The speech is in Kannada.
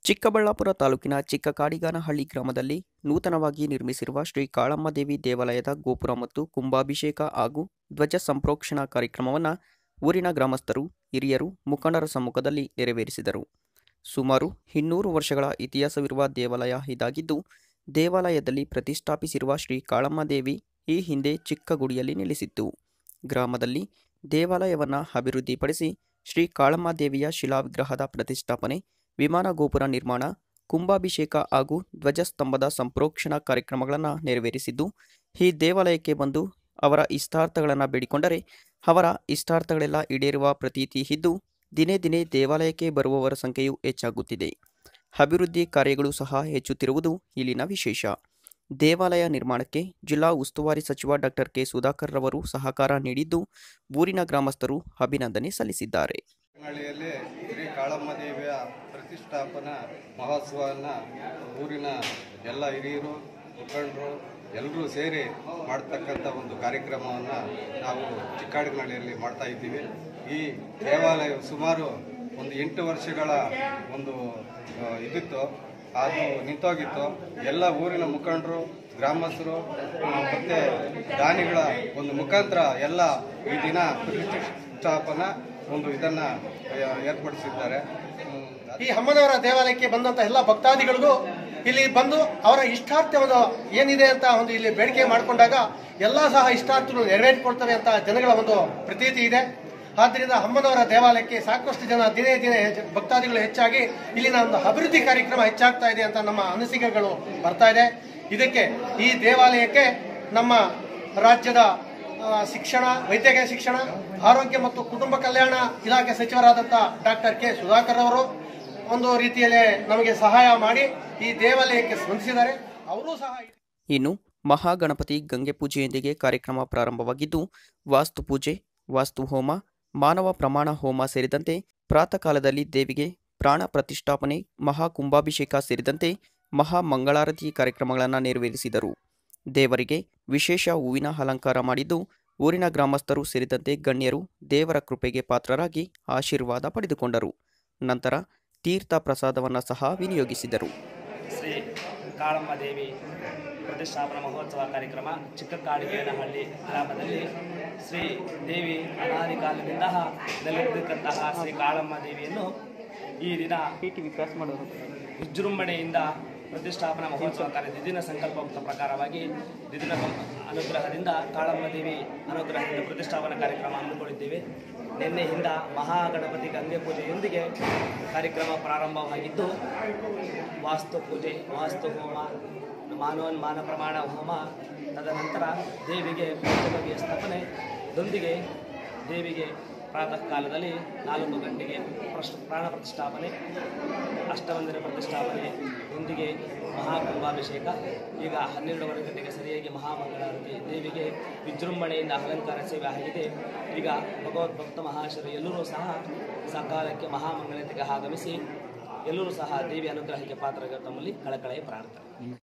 ಚಿಕ್ಕಬಳ್ಳಾಪುರ ತಾಲೂಕಿನ ಚಿಕ್ಕಕಾಡಿಗಾನಹಳ್ಳಿ ಗ್ರಾಮದಲ್ಲಿ ನೂತನವಾಗಿ ನಿರ್ಮಿಸಿರುವ ಶ್ರೀ ಕಾಳಮ್ಮ ದೇವಿ ದೇವಾಲಯದ ಗೋಪುರ ಮತ್ತು ಕುಂಭಾಭಿಷೇಕ ಹಾಗೂ ಧ್ವಜ ಸಂಪ್ರೋಕ್ಷಣಾ ಕಾರ್ಯಕ್ರಮವನ್ನು ಊರಿನ ಗ್ರಾಮಸ್ಥರು ಹಿರಿಯರು ಮುಖಂಡರ ಸಮ್ಮುಖದಲ್ಲಿ ನೆರವೇರಿಸಿದರು ಸುಮಾರು ಇನ್ನೂರು ವರ್ಷಗಳ ಇತಿಹಾಸವಿರುವ ದೇವಾಲಯ ಇದಾಗಿದ್ದು ದೇವಾಲಯದಲ್ಲಿ ಪ್ರತಿಷ್ಠಾಪಿಸಿರುವ ಶ್ರೀ ಕಾಳಮ್ಮ ದೇವಿ ಈ ಹಿಂದೆ ಚಿಕ್ಕ ಗುಡಿಯಲ್ಲಿ ನೆಲೆಸಿತ್ತು ಗ್ರಾಮದಲ್ಲಿ ದೇವಾಲಯವನ್ನು ಅಭಿವೃದ್ಧಿಪಡಿಸಿ ಶ್ರೀ ಕಾಳಮ್ಮ ದೇವಿಯ ಶಿಲಾವಿಗ್ರಹದ ಪ್ರತಿಷ್ಠಾಪನೆ ವಿಮಾನ ಗೋಪುರ ನಿರ್ಮಾಣ ಕುಂಭಾಭಿಷೇಕ ಹಾಗೂ ಧ್ವಜಸ್ತಂಭದ ಸಂಪ್ರೋಕ್ಷಣಾ ಕಾರ್ಯಕ್ರಮಗಳನ್ನು ನೆರವೇರಿಸಿದ್ದು ಈ ದೇವಾಲಯಕ್ಕೆ ಬಂದು ಅವರ ಇಷ್ಟಾರ್ಥಗಳನ್ನು ಬೇಡಿಕೊಂಡರೆ ಅವರ ಇಷ್ಟಾರ್ಥಗಳೆಲ್ಲ ಈಡೇರುವ ಪ್ರತೀತಿ ಇದ್ದು ದಿನೇ ದಿನೇ ದೇವಾಲಯಕ್ಕೆ ಬರುವವರ ಸಂಖ್ಯೆಯು ಹೆಚ್ಚಾಗುತ್ತಿದೆ ಅಭಿವೃದ್ಧಿ ಕಾರ್ಯಗಳು ಸಹ ಹೆಚ್ಚುತ್ತಿರುವುದು ಇಲ್ಲಿನ ವಿಶೇಷ ದೇವಾಲಯ ನಿರ್ಮಾಣಕ್ಕೆ ಜಿಲ್ಲಾ ಉಸ್ತುವಾರಿ ಸಚಿವ ಡಾಕ್ಟರ್ ಕೆ ಸುಧಾಕರ್ ರವರು ಸಹಕಾರ ನೀಡಿದ್ದು ಊರಿನ ಗ್ರಾಮಸ್ಥರು ಅಭಿನಂದನೆ ಸಲ್ಲಿಸಿದ್ದಾರೆ ಹಳ್ಳಿಯಲ್ಲಿ ಶ್ರೀ ಕಾಳಮ್ಮ ದೇವಿಯ ಪ್ರತಿಷ್ಠಾಪನಾ ಮಹೋತ್ಸವವನ್ನು ಊರಿನ ಎಲ್ಲ ಹಿರಿಯರು ಮುಖಂಡರು ಎಲ್ಲರೂ ಸೇರಿ ಮಾಡ್ತಕ್ಕಂಥ ಒಂದು ಕಾರ್ಯಕ್ರಮವನ್ನು ನಾವು ಚಿಕ್ಕಾಡಿನಹಳ್ಳಿಯಲ್ಲಿ ಮಾಡ್ತಾ ಇದ್ದೀವಿ ಈ ದೇವಾಲಯ ಸುಮಾರು ಒಂದು ಎಂಟು ವರ್ಷಗಳ ಒಂದು ಆ, ಇದಿತ್ತು ಅದು ನಿಂತೋಗಿತ್ತು ಎಲ್ಲ ಊರಿನ ಮುಖಂಡರು ಗ್ರಾಮಸ್ಥರು ಆ, ಮತ್ತೆ ದಾನಿಗಳ ಒಂದು ಮುಖಾಂತರ ಎಲ್ಲ ಈ ದಿನ ಪ್ರತಿಷ್ಠಾಪನಾ ಒಂದು ಇದನ್ನ ಆ, ಏರ್ಪಡಿಸಿದ್ದಾರೆ ಹ್ಮ್, ಈ ಅಮ್ಮನವರ ದೇವಾಲಯಕ್ಕೆ ಬಂದಂತ ಎಲ್ಲ ಭಕ್ತಾದಿಗಳಿಗೂ ಇಲ್ಲಿ ಬಂದು ಅವರ ಇಷ್ಟಾರ್ಥವನ್ನು ಏನಿದೆ ಅಂತ ಒಂದು ಇಲ್ಲಿ ಬೇಡಿಕೆ ಮಾಡಿಕೊಂಡಾಗ ಎಲ್ಲ ಸಹ ಇಷ್ಟಾರ್ಥಗಳು ನೆರವೇರಿಕೊಳ್ತವೆ ಅಂತ ಜನಗಳ ಒಂದು ಪ್ರತೀತಿ ಇದೆ ಆದ್ದರಿಂದ ಅಮ್ಮನವರ ದೇವಾಲಯಕ್ಕೆ ಸಾಕಷ್ಟು ಜನ ದಿನೇ ದಿನೇ ಹೆಚ್ಚು- ಭಕ್ತಾದಿಗಳು ಹೆಚ್ಚಾಗಿ ಇಲ್ಲಿನ ಒಂದು ಅಭಿವೃದ್ಧಿ ಕಾರ್ಯಕ್ರಮ ಹೆಚ್ಚಾಗ್ತಾ ಇದೆ ಅಂತ ನಮ್ಮ ಅನಿಸಿಕೆಗಳು ಬರ್ತಾ ಇದೆ ಇದಕ್ಕೆ ಈ ದೇವಾಲಯಕ್ಕೆ ನಮ್ಮ ರಾಜ್ಯದ ಆ, ಶಿಕ್ಷಣ ವೈದ್ಯಕೀಯ ಶಿಕ್ಷಣ ಆರೋಗ್ಯ ಮತ್ತು ಕುಟುಂಬ ಕಲ್ಯಾಣ ಇಲಾಖೆ ಸಚಿವರಾದಂಥ ಡಾಕ್ಟರ್ ಕೆ ಸುಧಾಕರ್ ಅವರು ಒಂದು ರೀತಿಯಲ್ಲಿ ನಮಗೆ ಸಹಾಯ ಮಾಡಿ ಈ ದೇವಾಲಯಕ್ಕೆ ಸ್ಪಂದಿಸಿದ್ದಾರೆ ಅವರೂ ಸಹ ಇನ್ನು ಮಹಾಗಣಪತಿ ಗಂಗೆ ಪೂಜೆಯೊಂದಿಗೆ ಕಾರ್ಯಕ್ರಮ ಪ್ರಾರಂಭವಾಗಿದ್ದು ವಾಸ್ತು ಪೂಜೆ ವಾಸ್ತು ಹೋಮ ಮಾನವ ಪ್ರಮಾಣ ಹೋಮ ಸೇರಿದಂತೆ ಪ್ರಾತಃ ಕಾಲದಲ್ಲಿ ದೇವಿಗೆ ಪ್ರಾಣ ಪ್ರತಿಷ್ಠಾಪನೆ ಮಹಾ ಕುಂಭಾಭಿಷೇಕ ಸೇರಿದಂತೆ ಮಹಾ ಮಂಗಳಾರತಿ ಕಾರ್ಯಕ್ರಮಗಳನ್ನು ನೆರವೇರಿಸಿದರು ದೇವರಿಗೆ ವಿಶೇಷ ಹೂವಿನ ಅಲಂಕಾರ ಮಾಡಿದ್ದು ಊರಿನ ಗ್ರಾಮಸ್ಥರು ಸೇರಿದಂತೆ ಗಣ್ಯರು ದೇವರ ಕೃಪೆಗೆ ಪಾತ್ರರಾಗಿ ಆಶೀರ್ವಾದ ಪಡೆದುಕೊಂಡರು ನಂತರ ತೀರ್ಥ ಪ್ರಸಾದವನ್ನು ಸಹ ವಿನಿಯೋಗಿಸಿದರು ಶ್ರೀ ಕಾಳಮ್ಮ ದೇವಿ ಪ್ರತಿಷ್ಠಾಪನಾ ಮಹೋತ್ಸವ ಕಾರ್ಯಕ್ರಮ ಚಿಕ್ಕಕಾಡಿಗೇನಹಳ್ಳಿ ಗ್ರಾಮದಲ್ಲಿ ಶ್ರೀ ದೇವಿ ಅನಾದಿ ಕಾಲದಿಂದ ನೆಲೆಸಿರ್ತಕ್ಕಂತಹ ಶ್ರೀ ಕಾಳಮ್ಮ ದೇವಿಯನ್ನು ಈ ದಿನ ವಿಜೃಂಭಣೆಯಿಂದ ಪ್ರತಿಷ್ಠಾಪನಾ ಮಹೋತ್ಸವ ಕಾರ್ಯ ದಿದಿನ ಸಂಕಲ್ಪದ ಪ್ರಕಾರವಾಗಿ ದಿದಿನ ಕಂ- ಅನುಗ್ರಹದಿಂದ ಕಾಳಮ್ಮ ದೇವಿ ಅನುಗ್ರಹದಿಂದ ಪ್ರತಿಷ್ಠಾಪನಾ ಕಾರ್ಯಕ್ರಮ ಹಮ್ಮಿಕೊಂಡಿದ್ದೇವೆ ನಿನ್ನೆಯಿಂದ ಮಹಾಗಣಪತಿ ಗಂಗೆ ಪೂಜೆಯೊಂದಿಗೆ ಕಾರ್ಯಕ್ರಮ ಪ್ರಾರಂಭವಾಗಿದ್ದು ವಾಸ್ತು ಪೂಜೆ ವಾಸ್ತು ಹೋಮ ಮಾನವನ್ಮಾನ ಪ್ರಮಾಣ ಹೋಮ ತದನಂತರ ದೇವಿಗೆ ಪಂಚಗವ್ಯ ಸ್ಥಾಪನೆದೊಂದಿಗೆ ದೇವಿಗೆ ಪ್ರಾತಃ ಕಾಲದಲ್ಲಿ ನಾಲ್ಕು ಗಂಟೆಗೆ ಪ್ರಶ್ ಪ್ರಾಣ ಪ್ರತಿಷ್ಠಾಪನೆ ಅಷ್ಟಮಂದಿರ ಪ್ರತಿಷ್ಠಾಪನೆಯೊಂದಿಗೆ ಮಹಾಕುಂಭಾಭಿಷೇಕ ಈಗ ಹನ್ನೆರಡೂವರೆ ಗಂಟೆಗೆ ಸರಿಯಾಗಿ ಮಹಾಮಂಗಳಾರತಿ ದೇವಿಗೆ ವಿಜೃಂಭಣೆಯಿಂದ ಅಲಂಕಾರ ಸೇವೆ ಆಗಿದೆ ಈಗ ಭಗವದ್ಭಕ್ತ ಮಹಾಶರು ಎಲ್ಲರೂ ಸಹ ಸಕಾಲಕ್ಕೆ ಮಹಾಮಂಗಳತೆಗೆ ಆಗಮಿಸಿ ಎಲ್ಲರೂ ಸಹ ದೇವಿ ಅನುಗ್ರಹಕ್ಕೆ ಪಾತ್ರರಾಗ ತಮ್ಮಲ್ಲಿ ಕಳಕಳೆಯ ಪ್ರಾರ್ಥನೆ